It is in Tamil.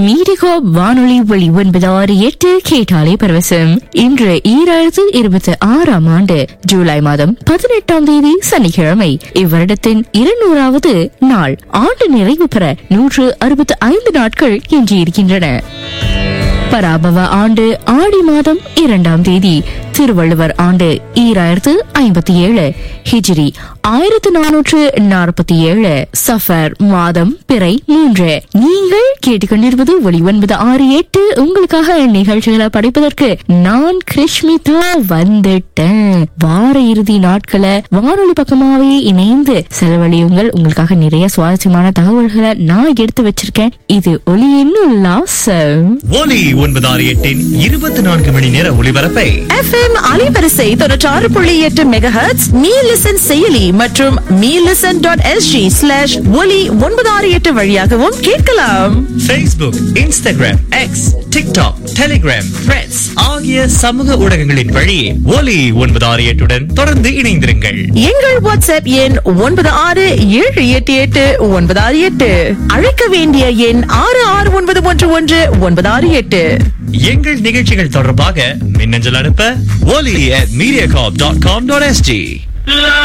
மீடிகோ வானொலி ஒளி ஒன்பது ஆறு எட்டு கேட்டாலே பரவசம் இன்று ஈராயிரத்து இருபத்தி ஆறாம் ஆண்டு ஜூலை மாதம் பதினெட்டாம் தேதி சனிக்கிழமை இவ்வருடத்தின் இருநூறாவது நாள் ஆண்டு நிறைவு பெற நூற்று அறுபத்தி ஐந்து நாட்கள் எஞ்சி இருக்கின்றன பராபவ ஆண்டு ஆடி மாதம் இரண்டாம் தேதி திருவள்ளுவர் ஆண்டு ஈராயிரத்து ஐம்பத்தி ஏழு ஹிஜ்ரி ஆயிரத்து நானூற்று நாற்பத்தி ஏழு சஃபர் மாதம் பிறை மூன்று நீங்கள் கேட்டுக்கொண்டிருப்பது ஒளி ஒன்பது ஆறு எட்டு உங்களுக்காக நிகழ்ச்சிகளை படைப்பதற்கு நான் கிருஷ்மிதா வந்துட்டேன் வார இறுதி நாட்களை வானொலி பக்கமாவே இணைந்து செலவழியுங்கள் உங்களுக்காக நிறைய சுவாரஸ்யமான தகவல்களை நான் எடுத்து வச்சிருக்கேன் இது ஒளியின் உல்லாசம் ஒலி ஒன்பது ஆறு எட்டின் இருபத்தி நான்கு மணி நேர ஒளிபரப்பை எஃப்எம் அலைவரிசை தொண்ணூற்றாறு புள்ளி எட்டு மெகாஹெட்ஸ் மீ லிசன் செயலி மற்றும் me listen dot S G slash ஒலி ஒன்பது ஆறு எட்டு வழியாகவும் கேட்கலாம் Facebook, Instagram, X, TikTok, Telegram, Threads ஆகிய சமூக ஊடகங்களின் வழி ஒலி ஒன்பது ஆறு எட்டுடன் தொடர்ந்து இணைந்திருங்கள் எங்கள் வாட்ஸ்அப் எண் ஒன்பது ஆறு ஏழு எட்டு எட்டு ஒன்பது ஆறு எட்டு அழைக்க வேண்டிய எண் ஆறு ஆறு ஒன்பது ஒன்று ஒன்று ஒன்பது ஆறு எட்டு எங்கள் நிகழ்ச்சிகள் தொடர்பாக மின்னஞ்சல் அனுப்ப ஒலி at mediacorp.com.sg